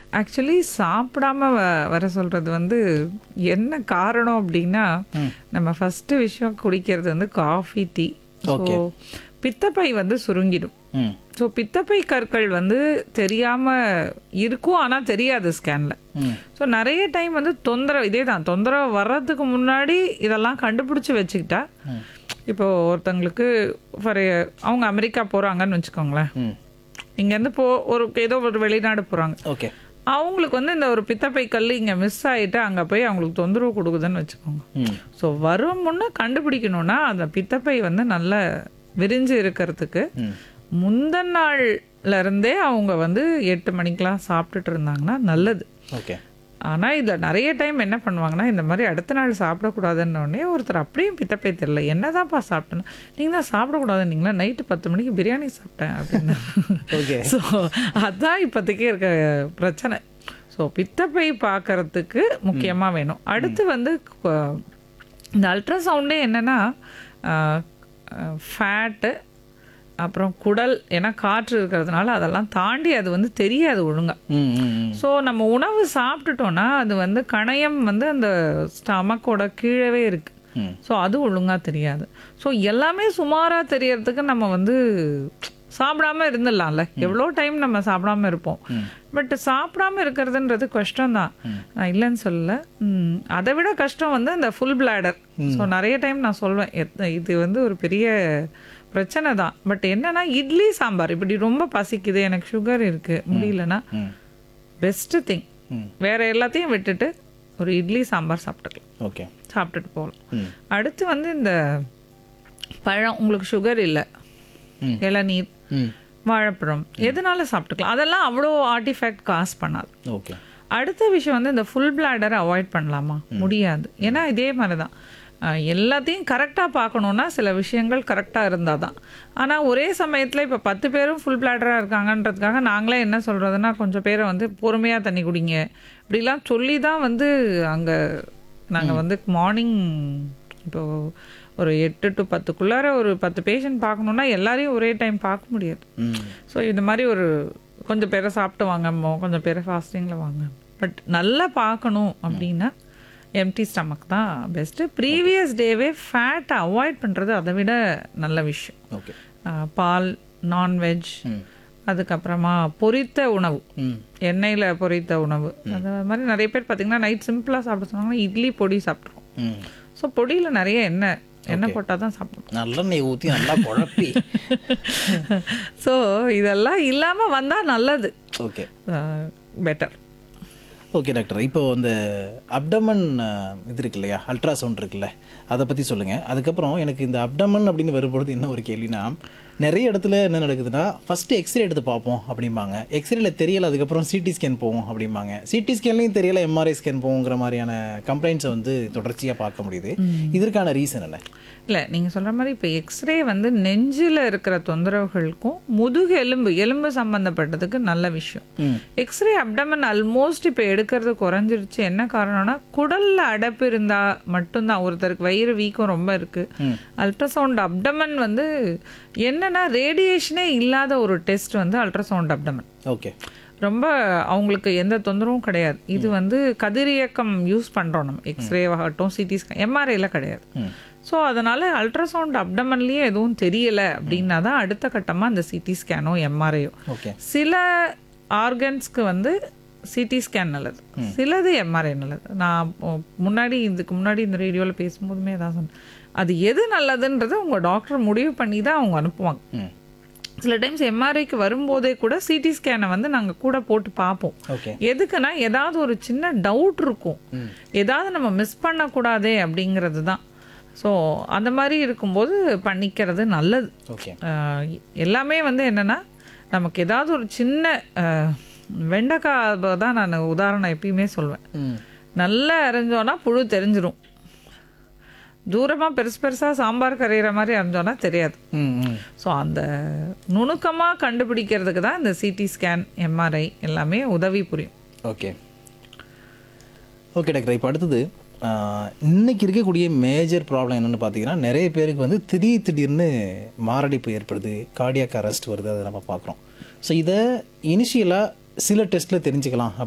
Actually சாப்பிடாம வ வர சொல்கிறது வந்து என்ன காரணம் அப்படின்னா நம்ம ஃபஸ்ட்டு விஷயம் குடிக்கிறது வந்து காஃபி டீ ஸோ பித்தப்பை வந்து சுருங்கிடும் ம் ஸோ பித்தப்பை கற்கள் வந்து தெரியாமல் இருக்கும் ஆனால் தெரியாது ஸ்கேனில் ம் ஸோ நிறைய டைம் வந்து தொந்தரவு இதே தான் தொந்தரவு வர்றதுக்கு முன்னாடி இதெல்லாம் கண்டுபிடிச்சி வச்சுக்கிட்டா இப்போ ஒருத்தங்களுக்கு ஃபார் அவங்க அமெரிக்கா போகிறாங்கன்னு வச்சுக்கோங்களேன் ம் இங்கேருந்து போ ஒரு ஏதோ ஒரு வெளிநாடு போகிறாங்க ஓகே அவங்களுக்கு வந்து இந்த ஒரு பித்தப்பை கல் இங்கே மிஸ் ஆகிட்டு அங்கே போய் அவங்களுக்கு தொந்தரவு கொடுக்குதுன்னு வச்சுக்கோங்க ம் ஸோ வரும் முன்னே கண்டுபிடிக்கணும்னா அந்த பித்தப்பை வந்து நல்ல விரிஞ்சு இருக்கிறதுக்கு ம் முந்தின நாள்ல இருந்தே அவங்க வந்து எட்டு மணிக்கெலாம் சாப்பிட்டுட்டு இருந்தாங்கன்னா நல்லது ஓகே ஆனால் இதில் நிறைய டைம் என்ன பண்ணுவாங்கன்னா இந்த மாதிரி அடுத்த நாள் சாப்பிடக்கூடாதுன்ன உடனே ஒருத்தர் அப்படியும் பித்தப்பை தெரில என்னதான்ப்பா சாப்பிட்டேன்னு நீங்கள் தான் சாப்பிடக்கூடாதுன்னீங்களா நைட்டு பத்து மணிக்கு பிரியாணி சாப்பிட்டேன் அப்படின்னு ஓகே ஸோ அதான் இப்போதைக்கு இருக்க பிரச்சனை ஸோ பித்தப்பை பார்க்கறதுக்கு முக்கியமாக வேணும் அடுத்து வந்து கு- இந்த அல்ட்ராசவுண்டே என்னென்னா ஃபேட்டு அப்புறம் குடல் ஏன்னா காற்று இருக்கிறதுனால அதெல்லாம் தாண்டி அது வந்து தெரியாது ஒழுங்கா ம் ம் ம் ஸோ நம்ம உணவு சாப்பிட்டுட்டோம்னா அது வந்து கணையம் வந்து அந்த ஸ்டமக்கோட கீழவே இருக்கு ம் ஸோ அது ஒழுங்கா தெரியாது ஸோ எல்லாமே சுமாராக தெரியறதுக்கு நம்ம வந்து சாப்பிடாம இருந்துடலாம்ல எவ்வளோ டைம் நம்ம சாப்பிடாம இருப்போம் பட் சாப்பிடாம இருக்கிறதுன்றது கஷ்டம்தான் நான் இல்லைன்னு சொல்லல ம், அதை விட கஷ்டம் வந்து அந்த ஃபுல் பிளாடர் ஸோ நிறைய டைம் நான் சொல்வேன் எத்- இது வந்து ஒரு பெரிய பிரச்சனை தான் பட் என்னன்னா இட்லி சாம்பார் இப்படி ரொம்ப பசிக்குது எனக்கு சுகர் இருக்கு முடியலன்னா ம் பெஸ்ட் திங் ம் வேற எல்லாத்தையும் விட்டுட்டு ஒரு இட்லி சாம்பார் சாப்பிட்டுக்கலாம் ஓகே சாப்பிட்டுட்டு போகலாம் ம் அடுத்து வந்து இந்த பழம் உங்களுக்கு சுகர் இல்லை ம். இளநீர் ம் வாழைப்பழம் எதனால சாப்பிட்டுக்கலாம் அதெல்லாம் அவ்வளோ ஆர்டிஃபேக்ட் காசு பண்ணாது ஓகே அடுத்த விஷயம் வந்து இந்த ஃபுல் பிளாடரை அவாய்ட் பண்ணலாமா முடியாது ஏன்னா இதே மாதிரி தான் அஹ், எல்லாத்தையும் கரெக்டாக பார்க்கணுன்னா சில விஷயங்கள் கரெக்டாக இருந்தால் தான் ஆனால் ஒரே சமயத்தில் இப்போ பத்து பேரும் ஃபுல் பிளாடராக இருக்காங்கன்றதுக்காக நாங்களே என்ன சொல்கிறதுனா கொஞ்சம் பேரை வந்து பொறுமையாக தண்ணி குடிங்க இப்படிலாம் சொல்லி தான் வந்து அங்கே நாங்கள் வந்து மார்னிங் இப்போ ஒரு எட்டு டு பத்துக்குள்ளார ஒரு பத்து பேஷண்ட் பார்க்கணுன்னா எல்லாரையும் ஒரே டைம் பார்க்க முடியாது ம் ஸோ இந்த மாதிரி ஒரு கொஞ்சம் பேரை சாப்பிட்டு வாங்கம்மோ கொஞ்சம் பேரை ஃபாஸ்டிங்கில் வாங்க பட் நல்லா பார்க்கணும் அப்படின்னா எம்டி ஸ்டமக் தான் பெஸ்ட்டு ப்ரீவியஸ் டேவே ஃபேட்டை அவாய்ட் பண்ணுறது அதை விட நல்ல விஷயம் ஓகே ஆஹ் பால் நான்வெஜ் ம் அதுக்கப்புறமா பொரித்த உணவு ம் எண்ணெயில் பொரித்த உணவு அது மாதிரி நிறைய பேர் பார்த்தீங்கன்னா நைட் சிம்பிளாக சாப்பிட சொன்னாங்கன்னா இட்லி பொடி சாப்பிட்ருவோம் ம் ஸோ பொடியில் நிறைய எண்ணெய் எண்ணெய் போட்டால் தான் சாப்பிடணும் நல்லெண்ணெய் ஊற்றி நல்லா குழப்பி ஸோ இதெல்லாம் இல்லாமல் வந்தால் நல்லது ஓகே பெட்டர் ஓகே டாக்டர் இப்போ இந்த அப்டமன் இது இருக்கு இல்லையா அல்ட்ராசவுண்ட் இருக்குல்ல அதை பற்றி சொல்லுங்கள் அதுக்கப்புறம் எனக்கு இந்த அப்டமன் அப்படின்னு வரும்பொழுது என்ன ஒரு கேள்வினா நிறைய இடத்துல என்ன நடக்குதுன்னா ஃபஸ்ட்டு எக்ஸ்ரே எடுத்து பார்ப்போம் அப்படிம்பாங்க எக்ஸ்ரேல தெரியல அதுக்கப்புறம் சிடி ஸ்கேன் போவோம் அப்படிம்பாங்க சிடி ஸ்கேன்லையும் தெரியல எம்ஆர்ஐ ஸ்கேன் போவோங்கிற மாதிரியான கம்ப்ளைண்ட்ஸை வந்து தொடர்ச்சியாக பார்க்க முடியுது இதற்கான ரீசன் என்ன இல்லை நீங்கள் சொல்கிற மாதிரி இப்போ எக்ஸ்ரே வந்து நெஞ்சில் இருக்கிற தொந்தரவுகளுக்கும் முதுகு எலும்பு எலும்பு சம்மந்தப்பட்டதுக்கு நல்ல விஷயம் ம் எக்ஸ்ரே அப்டமன் ஆல்மோஸ்ட் இப்போ எடுக்கிறது குறைஞ்சிருச்சு என்ன காரணம்னா குடல்ல அடைப்பு இருந்தா மட்டும்தான் ஒருத்தருக்கு வயிறு வீக்கம் ரொம்ப இருக்கு அல்ட்ராசவுண்ட் அப்டமன் வந்து என்னன்னா ரேடியேஷனே இல்லாத ஒரு டெஸ்ட் வந்து அல்ட்ராசவுண்ட் அப்டமன் ஓகே ரொம்ப அவங்களுக்கு எந்த தொந்தரவும் கிடையாது இது வந்து கதிரியக்கம் யூஸ் பண்ணுறோம் நம்ம எக்ஸ்ரே ஆகட்டும் சிடி ஸ்கேன் எம்ஆர்ஐல கிடையாது ம் ஸோ அதனால அல்ட்ராசவுண்ட் அப்டமன்லேயே எதுவும் தெரியல அப்படின்னா தான் அடுத்த கட்டமாக அந்த சிடி ஸ்கேனோ எம்ஆர்ஐயோ ஓகே சில ஆர்கன்ஸ்க்கு வந்து சிடி ஸ்கேன் நல்லது சிலது எம்ஆர்ஐ நல்லது நான் இப்போ முன்னாடி இதுக்கு முன்னாடி இந்த ரேடியோவில் பேசும்போதுமே தான் சொன்னேன் அது எது நல்லதுன்றதை உங்கள் டாக்டர் முடிவு பண்ணி தான் அவங்க அனுப்புவாங்க ம் சில டைம்ஸ் எம்ஆர்ஐக்கு வரும்போதே கூட சிடி ஸ்கேனை வந்து நாங்கள் கூட போட்டு பார்ப்போம் ஓகே எதுக்குன்னா ஏதாவது ஒரு சின்ன டவுட் இருக்கும் ஏதாவது நம்ம மிஸ் பண்ணக்கூடாதே அப்படிங்கிறது தான் ஸோ அந்த மாதிரி இருக்கும்போது பண்ணிக்கிறது நல்லது ஓகே ஆஹ் எல்லாமே வந்து என்னென்னா நமக்கு ஏதாவது ஒரு சின்ன ஆஹ் வெண்டைக்காய் தான் நான் உதாரணம் எப்பயுமே சொல்வேன் ம் நல்லா அரைஞ்சோன்னா புழு தெரிஞ்சிரும் தூரமாக பெருசு பெருசாக சாம்பார் கரையிற மாதிரி அரைஞ்சோன்னா தெரியாது ம் ம் ஸோ அந்த நுணுக்கமாக கண்டுபிடிக்கிறதுக்கு தான் இந்த சிடி ஸ்கேன் எம்ஆர்ஐ எல்லாமே உதவி புரியும் ஓகே ஓகே டாக்டர் இப்போ அடுத்தது ஆஹ், இன்னைக்கு இருக்கக்கூடிய மேஜர் ப்ராப்ளம் என்னன்னு பார்த்தீங்கன்னா நிறைய பேருக்கு வந்து திடீர் திடீர்னு மாரடைப்பு ஏற்படுது கார்டியாக் அரெஸ்ட் வருது அதை நம்ம பார்க்குறோம் ஸோ இதை இனிஷியலாக சில டெஸ்ட்டில் தெரிஞ்சுக்கலாம்